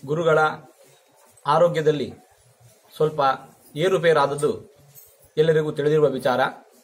ಗುರುಗಳ ಆರೋಗ್ಯದಲ್ಲಿ ಸ್ವಲ್ಪ ಏರುಪೇರಾದದ್ದು ಎಲ್ಲರಿಗೂ ತಿಳಿದಿರುವ ವಿಚಾರ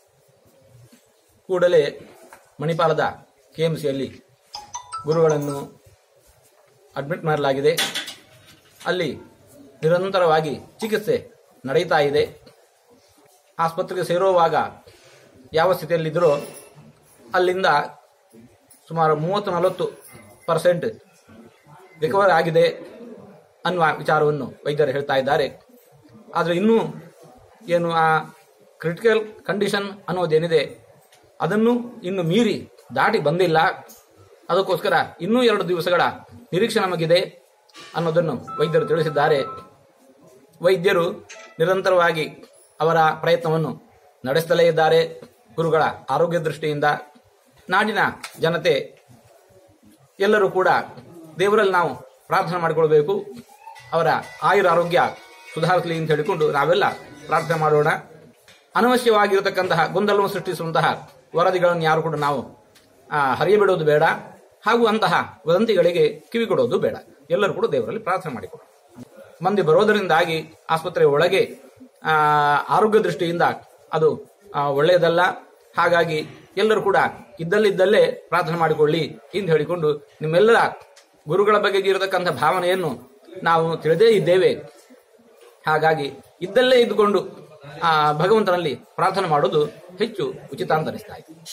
ಕೂಡಲೇ ಮಣಿಪಾಲದ ಕೆಎಂಸಿಯಲ್ಲಿ ಗುರುಗಳನ್ನು ಅಡ್ಮಿಟ್ ಮಾಡಲಾಗಿದೆ ಅಲ್ಲಿ ನಿರಂತರವಾಗಿ ಚಿಕಿತ್ಸೆ ನಡೆಯುತ್ತಾ ಇದೆ ಆಸ್ಪತ್ರೆಗೆ ಸೇರುವಾಗ ಯಾವ ಸ್ಥಿತಿಯಲ್ಲಿದ್ದರೋ ಅಲ್ಲಿಂದ ಸುಮಾರು ಮೂವತ್ತು ನಲವತ್ತು ಪರ್ಸೆಂಟ್ ರಿಕವರ್ ಆಗಿದೆ ಅನ್ನುವ ವಿಚಾರವನ್ನು ವೈದ್ಯರು ಹೇಳ್ತಾ ಇದ್ದಾರೆ ಆದರೆ ಇನ್ನೂ ಏನು ಆ ಕ್ರಿಟಿಕಲ್ ಕಂಡೀಷನ್ ಅನ್ನೋದೇನಿದೆ ಅದನ್ನು ಇನ್ನು ಮೀರಿ ದಾಟಿ ಬಂದಿಲ್ಲ ಅದಕ್ಕೋಸ್ಕರ ಇನ್ನೂ ಎರಡು ದಿವಸಗಳ ನಿರೀಕ್ಷೆ ನಮಗಿದೆ ಅನ್ನೋದನ್ನು ವೈದ್ಯರು ತಿಳಿಸಿದ್ದಾರೆ ವೈದ್ಯರು ನಿರಂತರವಾಗಿ ಅವರ ಪ್ರಯತ್ನವನ್ನು ನಡೆಸುತ್ತಲೇ ಇದ್ದಾರೆ ಗುರುಗಳ ಆರೋಗ್ಯ ದೃಷ್ಟಿಯಿಂದ ನಾಡಿನ ಜನತೆ ಎಲ್ಲರೂ ಕೂಡ ದೇವರಲ್ಲಿ ನಾವು ಪ್ರಾರ್ಥನೆ ಮಾಡಿಕೊಳ್ಬೇಕು ಅವರ ಆಯುರ ಆರೋಗ್ಯ ಸುಧಾರಿಸಲಿ ಅಂತ ಹೇಳಿಕೊಂಡು ನಾವೆಲ್ಲ ಪ್ರಾರ್ಥನೆ ಮಾಡೋಣ ಅನವಶ್ಯವಾಗಿರತಕ್ಕಂತಹ ಗೊಂದಲವನ್ನು ಸೃಷ್ಟಿಸುವಂತಹ ವರದಿಗಳನ್ನು ಯಾರು ಕೂಡ ನಾವು ಆ, ಹರಿಯಬಿಡೋದು ಬೇಡ ಹಾಗೂ ಅಂತಹ ವದಂತಿಗಳಿಗೆ ಕಿವಿ ಕೊಡೋದು ಬೇಡ ಎಲ್ಲರೂ ಕೂಡ ದೇವರಲ್ಲಿ ಪ್ರಾರ್ಥನೆ ಮಾಡಿಕೊಡೋಣ ಮಂದಿ ಬರೋದರಿಂದಾಗಿ ಆಸ್ಪತ್ರೆ ಒಳಗೆ ಆ, ಆರೋಗ್ಯ ದೃಷ್ಟಿಯಿಂದ ಅದು ಆ, ಒಳ್ಳೆಯದಲ್ಲ ಹಾಗಾಗಿ ಎಲ್ಲರೂ ಕೂಡ ಇದ್ದಲ್ಲಿದ್ದಲ್ಲೇ ಪ್ರಾರ್ಥನೆ ಮಾಡಿಕೊಳ್ಳಿ ಎಂದು ಹೇಳಿಕೊಂಡು ನಿಮ್ಮೆಲ್ಲರ ಗುರುಗಳ ಬಗೆಗೆ ಇರತಕ್ಕಂಥ ಭಾವನೆಯನ್ನು ನಾವು ತಿಳಿದೇ ಇದ್ದೇವೆ ಹಾಗಾಗಿ ಇದ್ದಲ್ಲೇ ಇದ್ದುಕೊಂಡು ಆ ಭಗವಂತನಲ್ಲಿ ಪ್ರಾರ್ಥನೆ ಮಾಡೋದು ಹೆಚ್ಚು ಉಚಿತ ಅಂತ ಅನಿಸ್ತಾ ಇದೆ